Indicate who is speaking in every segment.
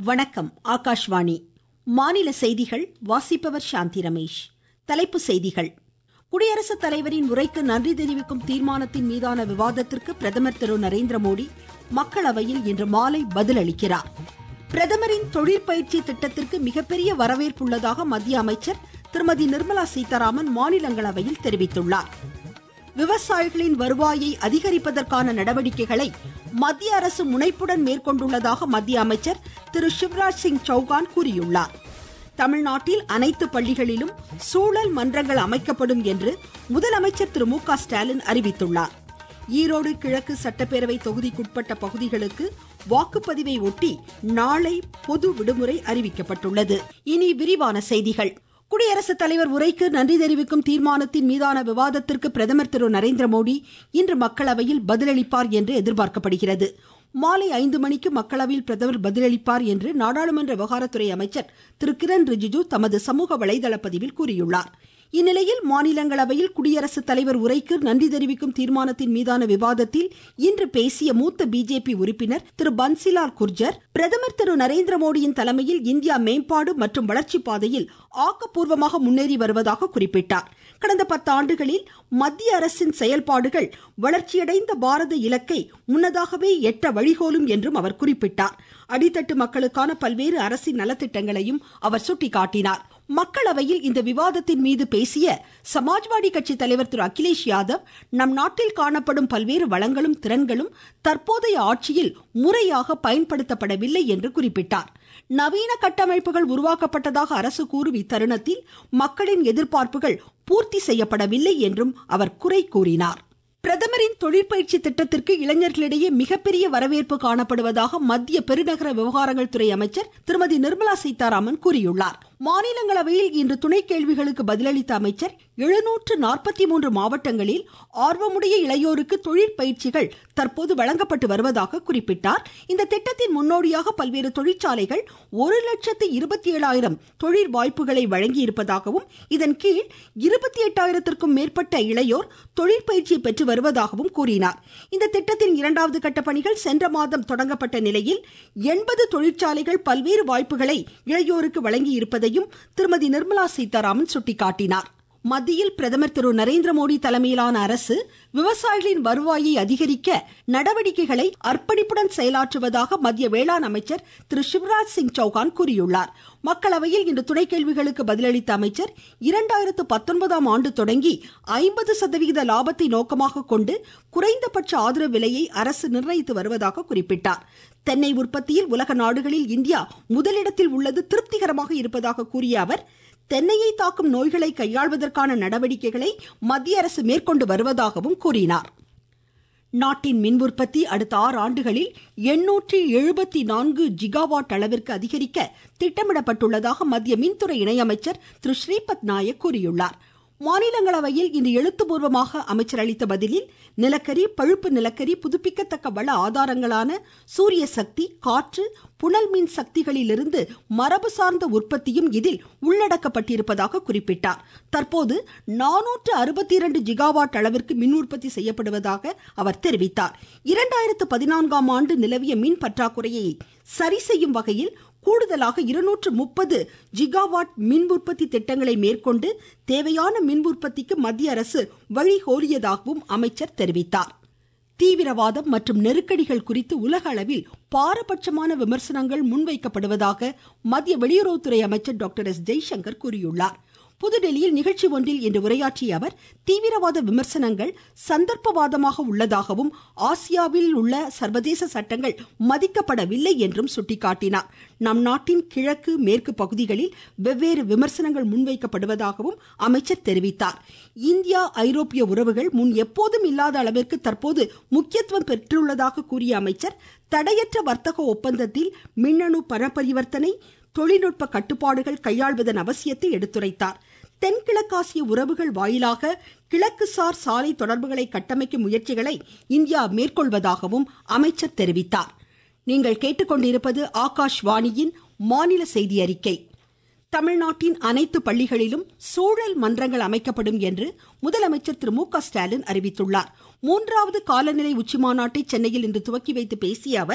Speaker 1: வணக்கம் ஆகாஷ்வாணி மாநில செய்திகள் வாசிப்பவர் சாந்தி ரமேஷ் தலைப்புச் செய்திகள் குடியரசுத் தலைவரின் உரைக்கு நன்றி தெரிவிக்கும் தீர்மானத்தின் மீதான விவாதத்திற்கு பிரதமர் திரு நரேந்திர மோடி மக்களவையில் இன்று மாலை பதிலளிக்கிறார் பிரதமரின் தொழிற்பயிற்சி திட்டத்திற்கு மிகப்பெரிய வரவேற்பு உள்ளதாக மத்திய அமைச்சர் திருமதி நிர்மலா சீதாராமன் மாநிலங்களவையில் தெரிவித்துள்ளார் விவசாயிகளின் வருவாயை அதிகரிப்பதற்கான நடவடிக்கைகளை மத்திய அரசு முனைப்புடன் மேற்கொண்டுள்ளதாக மத்திய அமைச்சர் திரு சிவராஜ் சிங் சௌகான் கூறியுள்ளார் தமிழ்நாட்டில் அனைத்து பள்ளிகளிலும் சூழல் மன்றங்கள் அமைக்கப்படும் என்று முதலமைச்சர் திரு மு க ஸ்டாலின் அறிவித்துள்ளார் ஈரோடு கிழக்கு சட்டப்பேரவை தொகுதிக்குட்பட்ட பகுதிகளுக்கு வாக்குப்பதிவை ஒட்டி நாளை பொது விடுமுறை அறிவிக்கப்பட்டுள்ளது இனி விரிவான செய்திகள் குடியரசுத் தலைவர் உரைக்கு நன்றி தெரிவிக்கும் தீர்மானத்தின் மீதான விவாதத்திற்கு பிரதமர் திரு நரேந்திர மோடி இன்று மக்களவையில் பதிலளிப்பார் என்று எதிர்பார்க்கப்படுகிறது மாலை ஐந்து மணிக்கு மக்களவையில் பிரதமர் பதிலளிப்பார் என்று நாடாளுமன்ற விவகாரத்துறை அமைச்சர் திரு கிரண் ரிஜிஜு தமது சமூக வலைதள பதிவில் கூறியுள்ளார் இந்நிலையில் மாநிலங்களவையில் குடியரசுத் தலைவர் உரைக்கு நன்றி தெரிவிக்கும் தீர்மானத்தின் மீதான விவாதத்தில் இன்று பேசிய மூத்த பிஜேபி உறுப்பினர் திரு பன்சிலால் குர்ஜர் பிரதமர் திரு நரேந்திர மோடியின் தலைமையில் இந்தியா மேம்பாடு மற்றும் வளர்ச்சி பாதையில் ஆக்கப்பூர்வமாக முன்னேறி வருவதாக குறிப்பிட்டார் கடந்த பத்து ஆண்டுகளில் மத்திய அரசின் செயல்பாடுகள் வளர்ச்சியடைந்த பாரத இலக்கை முன்னதாகவே எட்ட வழிகோலும் என்றும் அவர் குறிப்பிட்டார் அடித்தட்டு மக்களுக்கான பல்வேறு அரசின் நலத்திட்டங்களையும் அவர் சுட்டிக்காட்டினார் மக்களவையில் இந்த விவாதத்தின் மீது பேசிய சமாஜ்வாடி கட்சி தலைவர் திரு அகிலேஷ் யாதவ் நம் நாட்டில் காணப்படும் பல்வேறு வளங்களும் திறன்களும் தற்போதைய ஆட்சியில் முறையாக பயன்படுத்தப்படவில்லை என்று குறிப்பிட்டார் நவீன கட்டமைப்புகள் உருவாக்கப்பட்டதாக அரசு கூறும் இத்தருணத்தில் மக்களின் எதிர்பார்ப்புகள் பூர்த்தி செய்யப்படவில்லை என்றும் அவர் குறை கூறினார் பிரதமரின் தொழிற்பயிற்சி திட்டத்திற்கு இளைஞர்களிடையே மிகப்பெரிய வரவேற்பு காணப்படுவதாக மத்திய பெருநகர விவகாரங்கள் துறை அமைச்சர் திருமதி நிர்மலா சீதாராமன் கூறியுள்ளார் மாநிலங்களவையில் இன்று துணை கேள்விகளுக்கு பதிலளித்த அமைச்சர் எழுநூற்று நாற்பத்தி மூன்று மாவட்டங்களில் ஆர்வமுடைய இளையோருக்கு தொழிற்பயிற்சிகள் தற்போது வழங்கப்பட்டு வருவதாக குறிப்பிட்டார் இந்த திட்டத்தின் முன்னோடியாக பல்வேறு தொழிற்சாலைகள் ஒரு லட்சத்து இருபத்தி ஏழாயிரம் தொழில் வாய்ப்புகளை வழங்கி இருப்பதாகவும் இதன் கீழ் இருபத்தி எட்டாயிரத்திற்கும் மேற்பட்ட இளையோர் தொழிற்பயிற்சி பெற்று வருவதாகவும் கூறினார் இந்த திட்டத்தின் இரண்டாவது கட்ட பணிகள் சென்ற மாதம் தொடங்கப்பட்ட நிலையில் எண்பது தொழிற்சாலைகள் பல்வேறு வாய்ப்புகளை இளையோருக்கு வழங்கி இருப்பதையும் திருமதி நிர்மலா சீதாராமன் சுட்டிக்காட்டினார் மத்தியில் பிரதமர் திரு நரேந்திர மோடி தலைமையிலான அரசு விவசாயிகளின் வருவாயை அதிகரிக்க நடவடிக்கைகளை அர்ப்பணிப்புடன் செயலாற்றுவதாக மத்திய வேளாண் அமைச்சர் திரு சிவராஜ் சிங் சௌகான் கூறியுள்ளார் மக்களவையில் இன்று துணை கேள்விகளுக்கு பதிலளித்த அமைச்சர் இரண்டாயிரத்து பத்தொன்பதாம் ஆண்டு தொடங்கி ஐம்பது சதவிகித லாபத்தை நோக்கமாக கொண்டு குறைந்தபட்ச ஆதரவு விலையை அரசு நிர்ணயித்து வருவதாக குறிப்பிட்டார் தென்னை உற்பத்தியில் உலக நாடுகளில் இந்தியா முதலிடத்தில் உள்ளது திருப்திகரமாக இருப்பதாக கூறிய அவர் தென்னையை தாக்கும் நோய்களை கையாள்வதற்கான நடவடிக்கைகளை மத்திய அரசு மேற்கொண்டு வருவதாகவும் கூறினார் நாட்டின் மின் உற்பத்தி அடுத்த ஆறு ஆண்டுகளில் எண்ணூற்றி எழுபத்தி நான்கு ஜிகாவாட் அளவிற்கு அதிகரிக்க திட்டமிடப்பட்டுள்ளதாக மத்திய மின்துறை இணையமைச்சர் திரு ஸ்ரீபத் நாயக் கூறியுள்ளார் மாநிலங்களவையில் இன்று எழுத்துப்பூர்வமாக அமைச்சர் அளித்த பதிலில் நிலக்கரி பழுப்பு நிலக்கரி புதுப்பிக்கத்தக்க வள ஆதாரங்களான சூரிய சக்தி காற்று புனல் மின் சக்திகளிலிருந்து மரபு சார்ந்த உற்பத்தியும் இதில் உள்ளடக்கப்பட்டிருப்பதாக குறிப்பிட்டார் தற்போது நானூற்று அறுபத்தி இரண்டு ஜிகாவாட் அளவிற்கு மின் உற்பத்தி செய்யப்படுவதாக அவர் தெரிவித்தார் இரண்டாயிரத்து பதினான்காம் ஆண்டு நிலவிய மின் பற்றாக்குறையை சரி செய்யும் வகையில் கூடுதலாக இருநூற்று முப்பது ஜிகாவாட் மின் உற்பத்தி திட்டங்களை மேற்கொண்டு தேவையான மின் உற்பத்திக்கு மத்திய அரசு வழிகோலியதாகவும் அமைச்சர் தெரிவித்தார் தீவிரவாதம் மற்றும் நெருக்கடிகள் குறித்து உலக அளவில் பாரபட்சமான விமர்சனங்கள் முன்வைக்கப்படுவதாக மத்திய வெளியுறவுத்துறை அமைச்சர் டாக்டர் எஸ் ஜெய்சங்கர் கூறியுள்ளார் புதுடெல்லியில் நிகழ்ச்சி ஒன்றில் இன்று உரையாற்றிய அவர் தீவிரவாத விமர்சனங்கள் சந்தர்ப்பவாதமாக உள்ளதாகவும் ஆசியாவில் உள்ள சர்வதேச சட்டங்கள் மதிக்கப்படவில்லை என்றும் சுட்டிக்காட்டினார் நம் நாட்டின் கிழக்கு மேற்கு பகுதிகளில் வெவ்வேறு விமர்சனங்கள் முன்வைக்கப்படுவதாகவும் அமைச்சர் தெரிவித்தார் இந்தியா ஐரோப்பிய உறவுகள் முன் எப்போதும் இல்லாத அளவிற்கு தற்போது முக்கியத்துவம் பெற்றுள்ளதாக கூறிய அமைச்சர் தடையற்ற வர்த்தக ஒப்பந்தத்தில் மின்னணு பண பரிவர்த்தனை தொழில்நுட்ப கட்டுப்பாடுகள் கையாள்வதன் அவசியத்தை எடுத்துரைத்தார் தென்கிழக்காசிய உறவுகள் வாயிலாக கிழக்குசார் சாலை தொடர்புகளை கட்டமைக்கும் முயற்சிகளை இந்தியா மேற்கொள்வதாகவும் அமைச்சர் தெரிவித்தார் நீங்கள் கேட்டுக்கொண்டிருப்பது ஆகாஷ்வாணியின் மாநில செய்தி அறிக்கை தமிழ்நாட்டின் அனைத்து பள்ளிகளிலும் சூழல் மன்றங்கள் அமைக்கப்படும் என்று முதலமைச்சர் திரு மு க ஸ்டாலின் அறிவித்துள்ளார் மூன்றாவது காலநிலை உச்சிமாநாட்டை சென்னையில் இன்று துவக்கி வைத்து பேசிய அவர்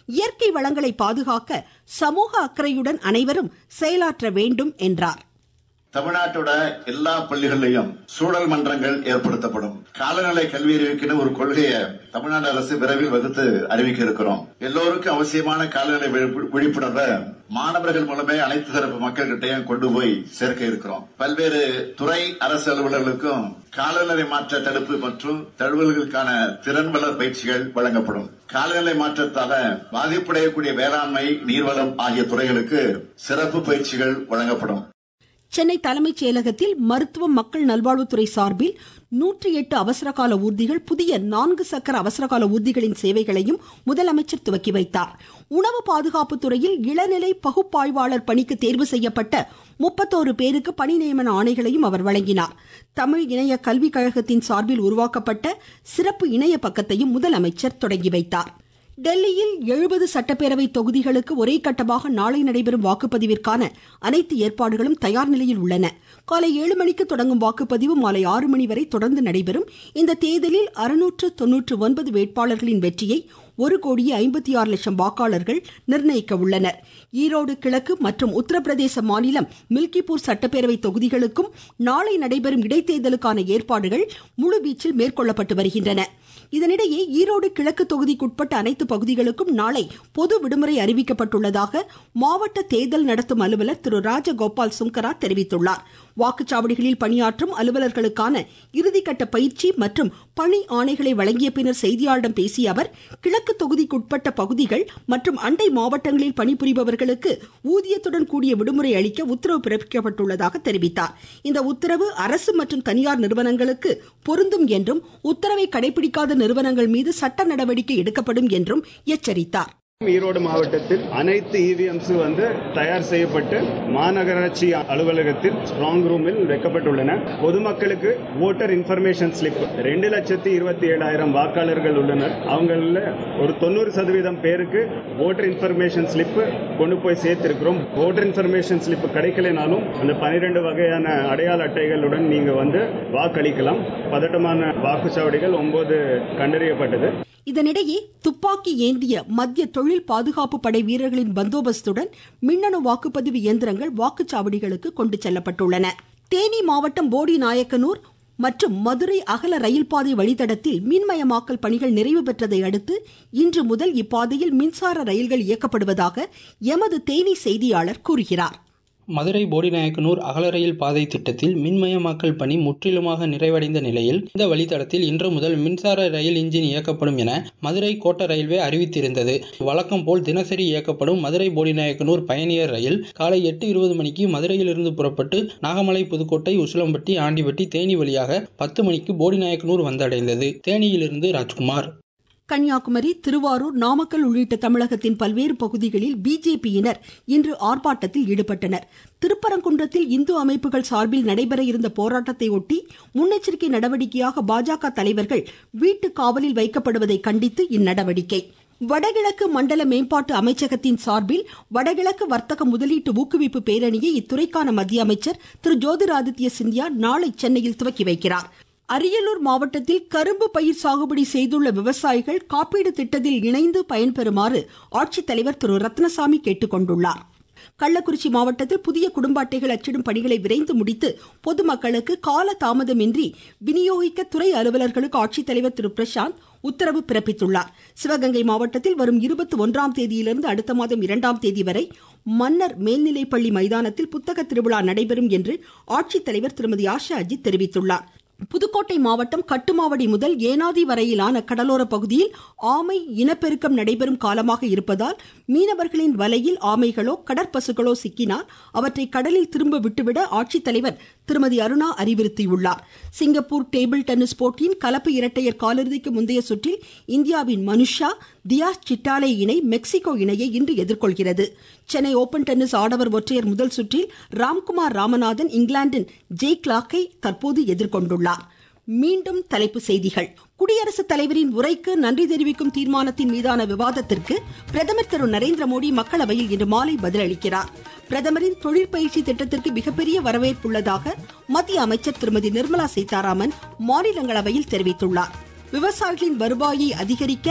Speaker 1: இயற்கை வளங்களை பாதுகாக்க சமூக அக்கறையுடன் அனைவரும் செயலாற்ற வேண்டும் என்றார்
Speaker 2: தமிழ்நாட்டோட எல்லா பள்ளிகளிலையும் சூழல் மன்றங்கள் ஏற்படுத்தப்படும் காலநிலை கல்வி அறிவிக்கிற ஒரு கொள்கையை தமிழ்நாடு அரசு விரைவில் வகுத்து அறிவிக்க இருக்கிறோம் எல்லோருக்கும் அவசியமான காலநிலை விழிப்புணர்வை மாணவர்கள் மூலமே அனைத்து தரப்பு மக்கள்கிட்டையும் கொண்டு போய் சேர்க்க இருக்கிறோம் பல்வேறு துறை அரசு அலுவலர்களுக்கும் காலநிலை மாற்ற தடுப்பு மற்றும் தழுவல்களுக்கான திறன் வளர் பயிற்சிகள் வழங்கப்படும் காலநிலை மாற்றத்தால பாதிப்படையக்கூடிய வேளாண்மை நீர்வளம் ஆகிய துறைகளுக்கு சிறப்பு பயிற்சிகள் வழங்கப்படும்
Speaker 1: சென்னை தலைமைச் செயலகத்தில் மருத்துவம் மக்கள் நல்வாழ்வுத்துறை சார்பில் நூற்றி எட்டு அவசரகால ஊர்திகள் புதிய நான்கு சக்கர அவசரகால ஊர்திகளின் சேவைகளையும் முதலமைச்சர் துவக்கி வைத்தார் உணவு பாதுகாப்பு துறையில் இளநிலை பகுப்பாய்வாளர் பணிக்கு தேர்வு செய்யப்பட்ட முப்பத்தோரு பேருக்கு பணி நியமன ஆணைகளையும் அவர் வழங்கினார் தமிழ் இணைய கல்விக் கழகத்தின் சார்பில் உருவாக்கப்பட்ட சிறப்பு இணைய பக்கத்தையும் முதலமைச்சர் தொடங்கி வைத்தார் டெல்லியில் எழுபது சட்டப்பேரவை தொகுதிகளுக்கு ஒரே கட்டமாக நாளை நடைபெறும் வாக்குப்பதிவிற்கான அனைத்து ஏற்பாடுகளும் தயார் நிலையில் உள்ளன காலை ஏழு மணிக்கு தொடங்கும் வாக்குப்பதிவு மாலை ஆறு மணி வரை தொடர்ந்து நடைபெறும் இந்த தேர்தலில் அறுநூற்று தொன்னூற்று ஒன்பது வேட்பாளர்களின் வெற்றியை ஒரு கோடியே ஐம்பத்தி ஆறு லட்சம் வாக்காளர்கள் நிர்ணயிக்க உள்ளனர் ஈரோடு கிழக்கு மற்றும் உத்தரப்பிரதேச மாநிலம் மில்கிப்பூர் சட்டப்பேரவை தொகுதிகளுக்கும் நாளை நடைபெறும் இடைத்தேர்தலுக்கான ஏற்பாடுகள் முழுவீச்சில் மேற்கொள்ளப்பட்டு வருகின்றன இதனிடையே ஈரோடு கிழக்கு தொகுதிக்குட்பட்ட அனைத்து பகுதிகளுக்கும் நாளை பொது விடுமுறை அறிவிக்கப்பட்டுள்ளதாக மாவட்ட தேர்தல் நடத்தும் அலுவலர் திரு ராஜகோபால் சுங்கரா தெரிவித்துள்ளார் வாக்குச்சாவடிகளில் பணியாற்றும் அலுவலர்களுக்கான இறுதிக்கட்ட பயிற்சி மற்றும் பணி ஆணைகளை வழங்கிய பின்னர் செய்தியாளர்களிடம் பேசிய அவர் கிழக்கு தொகுதிக்குட்பட்ட பகுதிகள் மற்றும் அண்டை மாவட்டங்களில் பணிபுரிபவர்களுக்கு ஊதியத்துடன் கூடிய விடுமுறை அளிக்க உத்தரவு பிறப்பிக்கப்பட்டுள்ளதாக தெரிவித்தார் இந்த உத்தரவு அரசு மற்றும் தனியார் நிறுவனங்களுக்கு பொருந்தும் என்றும் உத்தரவை கடைபிடிக்காத நிறுவனங்கள் மீது சட்ட நடவடிக்கை எடுக்கப்படும் என்றும் எச்சரித்தார்
Speaker 3: ஈரோடு மாவட்டத்தில் அனைத்து இவிஎம்ஸ் வந்து தயார் செய்யப்பட்டு மாநகராட்சி அலுவலகத்தில் ஸ்ட்ராங் ரூமில் வைக்கப்பட்டுள்ளன பொதுமக்களுக்கு ஓட்டர் இன்ஃபர்மேஷன் ஸ்லிப் ரெண்டு லட்சத்தி இருபத்தி ஏழாயிரம் வாக்காளர்கள் உள்ளனர் அவங்கள ஒரு தொண்ணூறு சதவீதம் பேருக்கு ஓட்டர் இன்ஃபர்மேஷன் ஸ்லிப் கொண்டு போய் சேர்த்திருக்கிறோம் ஓட்டர் இன்ஃபர்மேஷன் ஸ்லிப் கிடைக்கலனாலும் அந்த பனிரெண்டு வகையான அடையாள அட்டைகளுடன் நீங்க வந்து வாக்களிக்கலாம் பதட்டமான வாக்குச்சாவடிகள் ஒன்பது கண்டறியப்பட்டது
Speaker 1: இதனிடையே துப்பாக்கி ஏந்திய மத்திய தொழில் பாதுகாப்பு படை வீரர்களின் பந்தோபஸ்துடன் மின்னணு வாக்குப்பதிவு இயந்திரங்கள் வாக்குச்சாவடிகளுக்கு கொண்டு செல்லப்பட்டுள்ளன தேனி மாவட்டம் போடி நாயக்கனூர் மற்றும் மதுரை அகல ரயில் பாதை வழித்தடத்தில் மின்மயமாக்கல் பணிகள் நிறைவு பெற்றதை அடுத்து இன்று முதல் இப்பாதையில் மின்சார ரயில்கள் இயக்கப்படுவதாக எமது தேனி செய்தியாளர் கூறுகிறார்
Speaker 4: மதுரை போடிநாயக்கனூர் அகல ரயில் பாதை திட்டத்தில் மின்மயமாக்கல் பணி முற்றிலுமாக நிறைவடைந்த நிலையில் இந்த வழித்தடத்தில் இன்று முதல் மின்சார ரயில் இன்ஜின் இயக்கப்படும் என மதுரை கோட்ட ரயில்வே அறிவித்திருந்தது வழக்கம் போல் தினசரி இயக்கப்படும் மதுரை போடிநாயக்கனூர் பயணியர் ரயில் காலை எட்டு இருபது மணிக்கு மதுரையிலிருந்து புறப்பட்டு நாகமலை புதுக்கோட்டை உசிலம்பட்டி ஆண்டிவட்டி தேனி வழியாக பத்து மணிக்கு போடிநாயக்கனூர் வந்தடைந்தது தேனியிலிருந்து ராஜ்குமார்
Speaker 1: கன்னியாகுமரி திருவாரூர் நாமக்கல் உள்ளிட்ட தமிழகத்தின் பல்வேறு பகுதிகளில் பிஜேபியினர் இன்று ஆர்ப்பாட்டத்தில் ஈடுபட்டனர் திருப்பரங்குன்றத்தில் இந்து அமைப்புகள் சார்பில் நடைபெற இருந்த போராட்டத்தை ஒட்டி முன்னெச்சரிக்கை நடவடிக்கையாக பாஜக தலைவர்கள் வீட்டு காவலில் வைக்கப்படுவதை கண்டித்து இந்நடவடிக்கை வடகிழக்கு மண்டல மேம்பாட்டு அமைச்சகத்தின் சார்பில் வடகிழக்கு வர்த்தக முதலீட்டு ஊக்குவிப்பு பேரணியை இத்துறைக்கான மத்திய அமைச்சர் திரு ஜோதிராதித்ய சிந்தியா நாளை சென்னையில் துவக்கி வைக்கிறார் அரியலூர் மாவட்டத்தில் கரும்பு பயிர் சாகுபடி செய்துள்ள விவசாயிகள் காப்பீடு திட்டத்தில் இணைந்து பயன்பெறுமாறு ஆட்சித்தலைவர் திரு ரத்னசாமி கேட்டுக்கொண்டுள்ளார் கள்ளக்குறிச்சி மாவட்டத்தில் புதிய குடும்ப அட்டைகள் அச்சிடும் பணிகளை விரைந்து முடித்து பொதுமக்களுக்கு கால தாமதமின்றி விநியோகிக்க துறை அலுவலர்களுக்கு ஆட்சித்தலைவர் திரு பிரசாந்த் உத்தரவு பிறப்பித்துள்ளார் சிவகங்கை மாவட்டத்தில் வரும் இருபத்தி ஒன்றாம் தேதியிலிருந்து அடுத்த மாதம் இரண்டாம் தேதி வரை மன்னர் மேல்நிலைப்பள்ளி மைதானத்தில் புத்தக திருவிழா நடைபெறும் என்று ஆட்சித்தலைவர் திருமதி ஆஷா அஜித் தெரிவித்துள்ளார் புதுக்கோட்டை மாவட்டம் கட்டுமாவடி முதல் ஏனாதி வரையிலான கடலோர பகுதியில் ஆமை இனப்பெருக்கம் நடைபெறும் காலமாக இருப்பதால் மீனவர்களின் வலையில் ஆமைகளோ கடற்பசுகளோ சிக்கினால் அவற்றை கடலில் திரும்ப விட்டுவிட ஆட்சித்தலைவர் திருமதி அருணா அறிவுறுத்தியுள்ளார் சிங்கப்பூர் டேபிள் டென்னிஸ் போட்டியின் கலப்பு இரட்டையர் காலிறுதிக்கு முந்தைய சுற்றில் இந்தியாவின் மனுஷா தியாஸ் சிட்டாலே இணை மெக்சிகோ இணையை இன்று எதிர்கொள்கிறது சென்னை ஓபன் டென்னிஸ் ஆடவர் ஒற்றையர் முதல் சுற்றில் ராம்குமார் ராமநாதன் இங்கிலாந்தின் ஜெய் கிளாக்கை தற்போது எதிர்கொண்டுள்ளார் மீண்டும் தலைப்பு செய்திகள் குடியரசுத் தலைவரின் உரைக்கு நன்றி தெரிவிக்கும் தீர்மானத்தின் மீதான விவாதத்திற்கு பிரதமர் திரு நரேந்திர மோடி மக்களவையில் இன்று மாலை பதிலளிக்கிறார் பிரதமரின் தொழிற்பயிற்சி திட்டத்திற்கு மிகப்பெரிய வரவேற்புள்ளதாக மத்திய அமைச்சர் திருமதி நிர்மலா சீதாராமன் மாநிலங்களவையில் தெரிவித்துள்ளார் விவசாயிகளின் வருவாயை அதிகரிக்க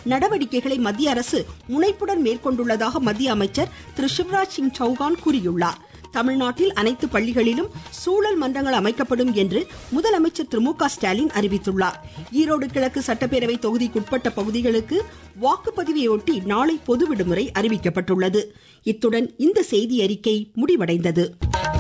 Speaker 1: நடவடிக்கைகளை மத்திய அரசு முனைப்புடன் மேற்கொண்டுள்ளதாக மத்திய அமைச்சர் திரு சிவராஜ் சிங் சௌகான் கூறியுள்ளார் தமிழ்நாட்டில் அனைத்து பள்ளிகளிலும் சூழல் மன்றங்கள் அமைக்கப்படும் என்று முதலமைச்சர் திரு மு க ஸ்டாலின் அறிவித்துள்ளார் ஈரோடு கிழக்கு சட்டப்பேரவை தொகுதிக்குட்பட்ட பகுதிகளுக்கு வாக்குப்பதிவையொட்டி நாளை பொது விடுமுறை அறிவிக்கப்பட்டுள்ளது இத்துடன் இந்த செய்தி அறிக்கை முடிவடைந்தது